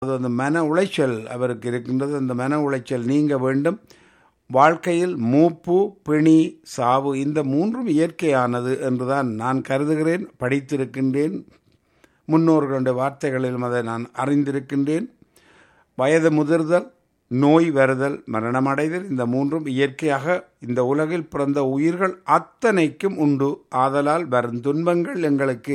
அது அந்த மன உளைச்சல் அவருக்கு இருக்கின்றது அந்த மன உளைச்சல் நீங்க வேண்டும் வாழ்க்கையில் மூப்பு பிணி சாவு இந்த மூன்றும் இயற்கையானது என்றுதான் நான் கருதுகிறேன் படித்திருக்கின்றேன் முன்னோர்களுடைய வார்த்தைகளிலும் அதை நான் அறிந்திருக்கின்றேன் வயது முதிர்தல் நோய் வருதல் மரணமடைதல் இந்த மூன்றும் இயற்கையாக இந்த உலகில் பிறந்த உயிர்கள் அத்தனைக்கும் உண்டு ஆதலால் வரும் துன்பங்கள் எங்களுக்கு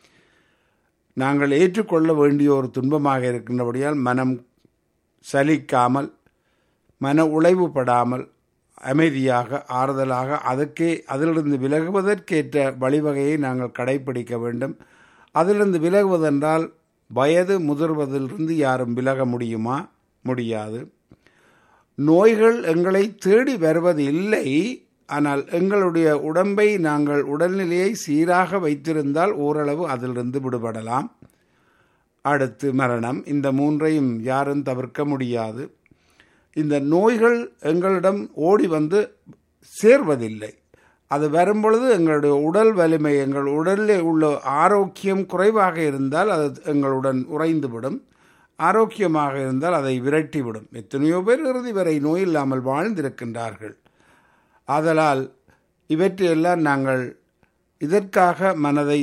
நாங்கள் ஏற்றுக்கொள்ள வேண்டிய ஒரு துன்பமாக இருக்கின்றபடியால் மனம் சலிக்காமல் மன உழைவுபடாமல் அமைதியாக ஆறுதலாக அதற்கே அதிலிருந்து விலகுவதற்கேற்ற வழிவகையை நாங்கள் கடைபிடிக்க வேண்டும் அதிலிருந்து விலகுவதென்றால் வயது முதிர்வதிலிருந்து யாரும் விலக முடியுமா முடியாது நோய்கள் எங்களை தேடி வருவது இல்லை ஆனால் எங்களுடைய உடம்பை நாங்கள் உடல்நிலையை சீராக வைத்திருந்தால் ஓரளவு அதிலிருந்து விடுபடலாம் அடுத்து மரணம் இந்த மூன்றையும் யாரும் தவிர்க்க முடியாது இந்த நோய்கள் எங்களிடம் ஓடி வந்து சேர்வதில்லை அது வரும்பொழுது எங்களுடைய உடல் வலிமை எங்கள் உடலில் உள்ள ஆரோக்கியம் குறைவாக இருந்தால் அது எங்களுடன் உறைந்துவிடும் ஆரோக்கியமாக இருந்தால் அதை விரட்டிவிடும் எத்தனையோ பேர் இறுதி வரை நோய் இல்லாமல் வாழ்ந்திருக்கின்றார்கள் ஆதலால் இவற்றையெல்லாம் நாங்கள் இதற்காக மனதை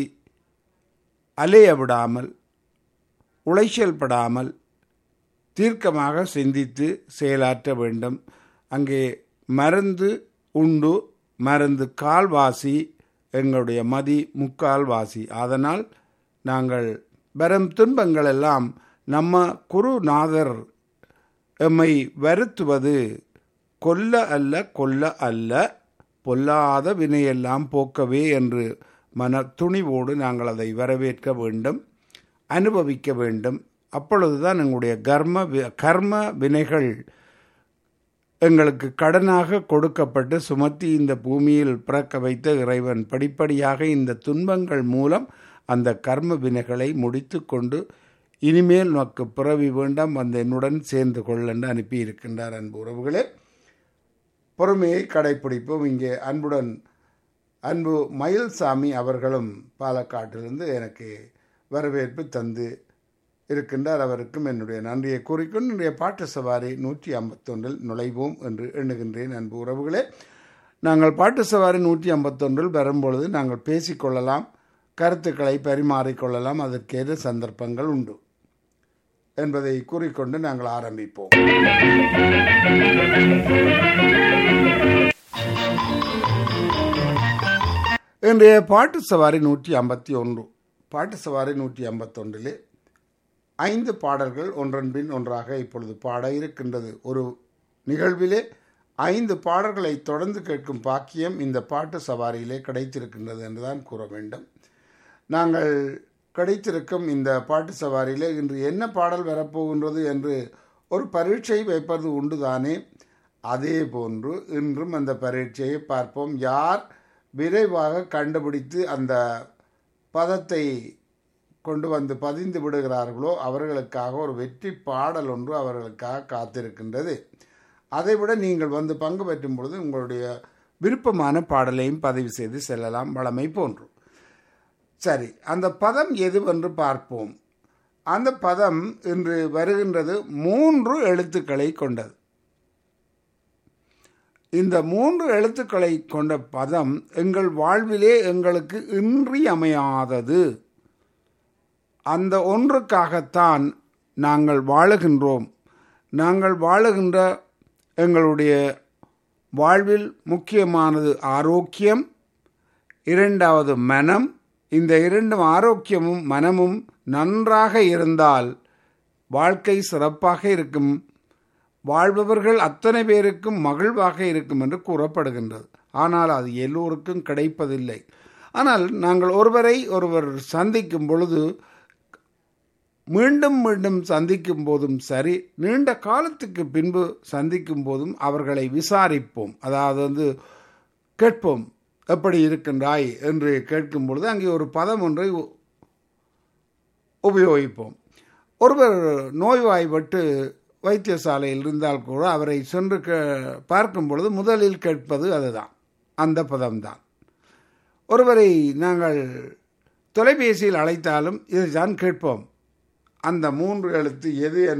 அலைய விடாமல் உளைச்சல் படாமல் தீர்க்கமாக சிந்தித்து செயலாற்ற வேண்டும் அங்கே மருந்து உண்டு மருந்து கால்வாசி எங்களுடைய மதி முக்கால்வாசி அதனால் நாங்கள் வரும் துன்பங்கள் எல்லாம் நம்ம குருநாதர் எம்மை வருத்துவது கொல்ல அல்ல கொல்ல அல்ல பொல்லாத வினையெல்லாம் போக்கவே என்று மன துணிவோடு நாங்கள் அதை வரவேற்க வேண்டும் அனுபவிக்க வேண்டும் அப்பொழுதுதான் எங்களுடைய கர்ம கர்ம வினைகள் எங்களுக்கு கடனாக கொடுக்கப்பட்டு சுமத்தி இந்த பூமியில் பிறக்க வைத்த இறைவன் படிப்படியாக இந்த துன்பங்கள் மூலம் அந்த கர்ம வினைகளை முடித்து கொண்டு இனிமேல் நமக்கு பிறவி வேண்டாம் வந்து என்னுடன் சேர்ந்து கொள்ளென்று அனுப்பியிருக்கின்றார் அன்பு உறவுகளே பொறுமையை கடைப்பிடிப்போம் இங்கே அன்புடன் அன்பு மயில்சாமி அவர்களும் பாலக்காட்டிலிருந்து எனக்கு வரவேற்பு தந்து இருக்கின்றார் அவருக்கும் என்னுடைய நன்றியை கூறிக்கொண்டு இன்றைய பாட்டு சவாரி நூற்றி ஐம்பத்தொன்றில் நுழைவோம் என்று எண்ணுகின்றேன் அன்பு உறவுகளே நாங்கள் பாட்டு சவாரி நூற்றி ஐம்பத்தொன்றில் வரும்பொழுது நாங்கள் பேசிக்கொள்ளலாம் கருத்துக்களை பரிமாறிக்கொள்ளலாம் அதற்கேற்ற சந்தர்ப்பங்கள் உண்டு என்பதை கூறிக்கொண்டு நாங்கள் ஆரம்பிப்போம் இன்றைய பாட்டு சவாரி நூற்றி ஐம்பத்தி ஒன்று பாட்டு சவாரி நூற்றி ஐம்பத்தொன்றிலே ஐந்து பாடல்கள் ஒன்றன் பின் ஒன்றாக இப்பொழுது பாட இருக்கின்றது ஒரு நிகழ்விலே ஐந்து பாடல்களை தொடர்ந்து கேட்கும் பாக்கியம் இந்த பாட்டு சவாரியிலே கிடைத்திருக்கின்றது என்றுதான் கூற வேண்டும் நாங்கள் கிடைத்திருக்கும் இந்த பாட்டு சவாரியிலே இன்று என்ன பாடல் வரப்போகின்றது என்று ஒரு பரீட்சை வைப்பது உண்டுதானே அதே போன்று இன்றும் அந்த பரீட்சையை பார்ப்போம் யார் விரைவாக கண்டுபிடித்து அந்த பதத்தை கொண்டு வந்து பதிந்து விடுகிறார்களோ அவர்களுக்காக ஒரு வெற்றி பாடல் ஒன்று அவர்களுக்காக காத்திருக்கின்றது அதைவிட நீங்கள் வந்து பங்கு பெற்றும் பொழுது உங்களுடைய விருப்பமான பாடலையும் பதிவு செய்து செல்லலாம் வளமை போன்று சரி அந்த பதம் எதுவென்று பார்ப்போம் அந்த பதம் இன்று வருகின்றது மூன்று எழுத்துக்களை கொண்டது இந்த மூன்று எழுத்துக்களை கொண்ட பதம் எங்கள் வாழ்விலே எங்களுக்கு இன்றியமையாதது அந்த ஒன்றுக்காகத்தான் நாங்கள் வாழுகின்றோம் நாங்கள் வாழுகின்ற எங்களுடைய வாழ்வில் முக்கியமானது ஆரோக்கியம் இரண்டாவது மனம் இந்த இரண்டும் ஆரோக்கியமும் மனமும் நன்றாக இருந்தால் வாழ்க்கை சிறப்பாக இருக்கும் வாழ்பவர்கள் அத்தனை பேருக்கும் மகிழ்வாக இருக்கும் என்று கூறப்படுகின்றது ஆனால் அது எல்லோருக்கும் கிடைப்பதில்லை ஆனால் நாங்கள் ஒருவரை ஒருவர் சந்திக்கும் பொழுது மீண்டும் மீண்டும் சந்திக்கும் போதும் சரி நீண்ட காலத்துக்கு பின்பு சந்திக்கும் போதும் அவர்களை விசாரிப்போம் அதாவது வந்து கேட்போம் எப்படி இருக்கின்றாய் என்று கேட்கும் பொழுது அங்கே ஒரு பதம் ஒன்றை உபயோகிப்போம் ஒருவர் நோய்வாய்ப்பட்டு வைத்தியசாலையில் இருந்தால் கூட அவரை சென்று பார்க்கும் பொழுது முதலில் கேட்பது அதுதான் அந்த பதம்தான் ஒருவரை நாங்கள் தொலைபேசியில் அழைத்தாலும் இதுதான் கேட்போம் அந்த மூன்று எழுத்து எது